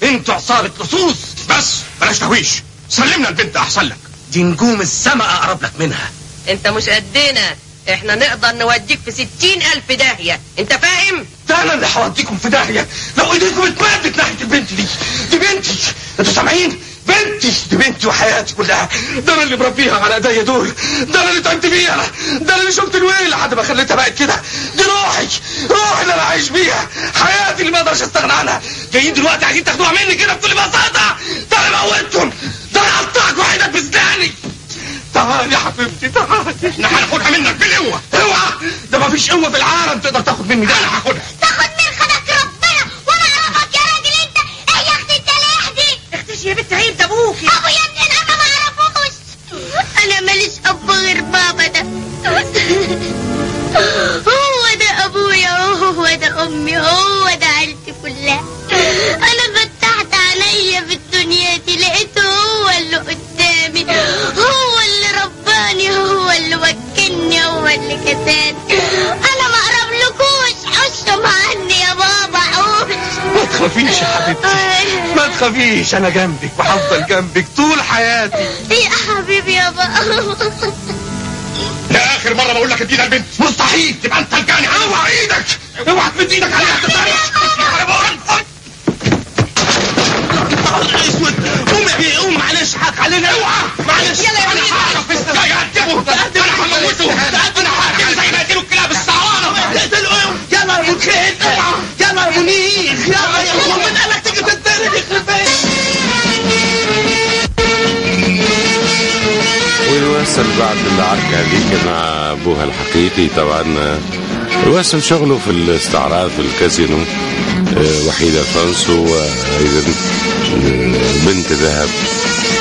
انتوا عصابة لصوص بس بلاش تهويش سلمنا البنت احسن لك دي نجوم السماء اقرب لك منها انت مش قدنا احنا نقدر نوديك في ستين الف داهية انت فاهم ده انا اللي هوديكم في داهيه لو ايديكم اتمدت ناحيه البنت دي دي بنتي انتوا سامعين بنتي دي بنتي وحياتي كلها ده انا اللي مربيها على ايديا دول ده انا اللي تعبت بيها ده انا اللي شفت الويل لحد ما خليتها بقت كده دي روحي روحي اللي انا عايش بيها حياتي اللي ما اقدرش استغنى عنها جايين دلوقتي عايزين تاخدوها مني كده بكل بساطه ده انا موتهم ده انا هقطعك وحيدك بسناني تعالي يا حبيبتي تعالي احنا هناخدها منك بالقوه اوعى ده ما فيش قوه في العالم تقدر تاخد مني ده انا هاخدها تاخد من خدك ربنا وانا اعرفك يا راجل انت ايه يا اختي الدلاح دي اختشي يا بنت عيب ده ابوكي ابويا منين انا ما اعرفوش انا ماليش اب غير بابا ده هو ده ابويا هو ده امي هو ده عيلتي كلها انا فتحت عينيا في الدنيا دي لقيته هو اللي قدامي هو اللي رباني هو اللي وكلني هو اللي كساني انا ما اقربلكوش حشم عني يا بابا حوش ما تخافيش يا حبيبتي ما تخافيش انا جنبك وهفضل جنبك طول حياتي يا حبيبي يا بابا لا اخر مره بقول لك ادينا البنت مستحيل تبقى انت الجاني اوعى ايدك اوعى تمد ايدك عليها تتعرف انا بقول اسود قوم يا بيه قوم معلش حق علينا اوعى معلش يلا يا انا بيه. هعرف لا يقدمه انا هموته انا هقتله زي ما قتلوا الكلاب السعرانه تقتلوا يلا يا منخيل يلا يا منير يلا يا هو من قالك تيجي تتضرب يخرب بيتك ويواصل بعد العركة هذيك مع أبوها الحقيقي طبعا يواصل شغله في الاستعراض في الكازينو آه، وحيد الفونسو وأيضا آه، بنت ذهب